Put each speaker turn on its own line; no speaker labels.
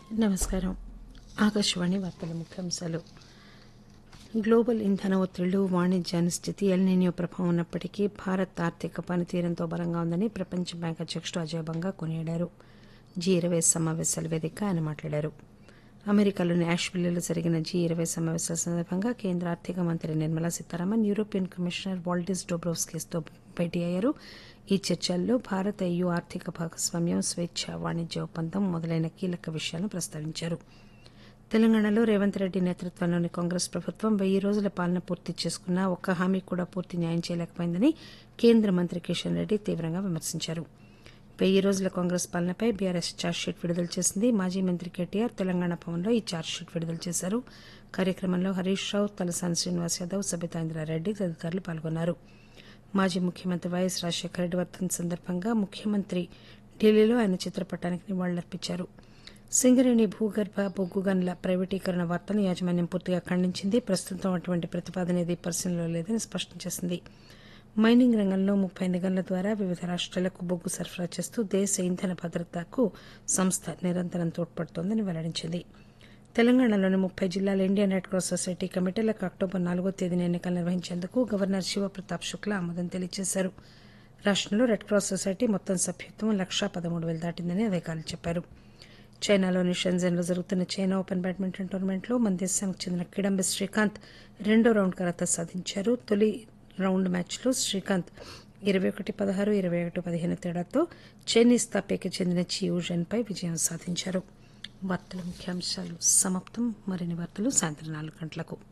నమస్కారం ఆకాశవాణి వార్తల ముఖ్యాంశాలు గ్లోబల్ ఇంధన ఒత్తిళ్లు వాణిజ్య అనిశ్చితి ఎల్నినియో ప్రభావం ఉన్నప్పటికీ భారత్ ఆర్థిక పనితీరంతో బలంగా ఉందని ప్రపంచ బ్యాంక్ అధ్యక్షుడు అజయ్ బంగా కొనియాడారు జీ ఇరవై సమావేశాల వేదిక ఆయన మాట్లాడారు అమెరికాలోని యాష్విల్లీలో జరిగిన జీ ఇరవై సమావేశాల సందర్భంగా కేంద్ర ఆర్థిక మంత్రి Nirmala Sitharaman European commissioner Valdis డోబ్రోవ్స్కిస్తో భేటీ అయ్యారు ఈ చర్చల్లో భారత EU ఆర్థిక భాగస్వామ్యం స్వేచ్ఛ వాణిజ్య ఒప్పందం మొదలైన కీలక విషయాలను ప్రస్తావించారు తెలంగాణలో రేవంత్ రెడ్డి నేతృత్వంలోని కాంగ్రెస్ ప్రభుత్వం వెయ్యి రోజుల పాలన పూర్తి చేసుకున్నా ఒక్క హామీ కూడా పూర్తి న్యాయం చేయలేకపోయిందని కేంద్ర మంత్రి కిషన్ రెడ్డి తీవ్రంగా విమర్శించారు వెయ్యి రోజుల కాంగ్రెస్ పాలనపై బీఆర్ఎస్ ఛార్జ్షీట్ విడుదల చేసింది మాజీ మంత్రి కేటీఆర్ తెలంగాణ భవన్లో ఈ ఛార్జ్షీట్ విడుదల చేశారు కార్యక్రమంలో హరీష్ రావు తలసాని శ్రీనివాస్ యాదవ్ సబితాంద్రారెడ్డి తదితరులు పాల్గొన్నారు మాజీ ముఖ్యమంత్రి వైఎస్ రాజశేఖర రెడ్డి వర్ధన్ సందర్భంగా ముఖ్యమంత్రి ఢిల్లీలో ఆయన చిత్రపటానికి నివాళులర్పించారు సింగరేణి భూగర్భ బొగ్గు గనుల ప్రైవేటీకరణ వార్తను యాజమాన్యం పూర్తిగా ఖండించింది ప్రస్తుతం అటువంటి ప్రతిపాదన ఏది పరిశీలనలో లేదని స్పష్టం చేసింది మైనింగ్ రంగంలో ముప్పై ఎనిమిది గనుల ద్వారా వివిధ రాష్ట్రాలకు బొగ్గు సరఫరా చేస్తూ దేశ ఇంధన భద్రతకు సంస్థ నిరంతరం తోడ్పడుతోందని వెల్లడించింది తెలంగాణలోని ముప్పై జిల్లాల ఇండియన్ రెడ్ క్రాస్ సొసైటీ కమిటీలకు అక్టోబర్ నాలుగో తేదీన ఎన్నికలు నిర్వహించేందుకు గవర్నర్ శివప్రతాప్ శుక్లా ఆమోదం తెలియజేశారు రాష్టంలో రెడ్ క్రాస్ సొసైటీ మొత్తం సభ్యత్వం లక్షా పదమూడు వేలు దాటిందని అధికారులు చెప్పారు చైనాలోని షెంజన్లో జరుగుతున్న చైనా ఓపెన్ బ్యాడ్మింటన్ టోర్నమెంట్లో మన దేశానికి చెందిన కిడంబి శ్రీకాంత్ రెండో రౌండ్ కరత సాధించారు తొలి రౌండ్ మ్యాచ్లో శ్రీకాంత్ ఇరవై ఒకటి పదహారు ఇరవై ఒకటి పదిహేను తేడాతో చైనీస్ తాపేకి చెందిన చియూజన్పై విజయం సాధించారు వార్తల ముఖ్యాంశాలు సమాప్తం మరిన్ని వార్తలు సాయంత్రం నాలుగు గంటలకు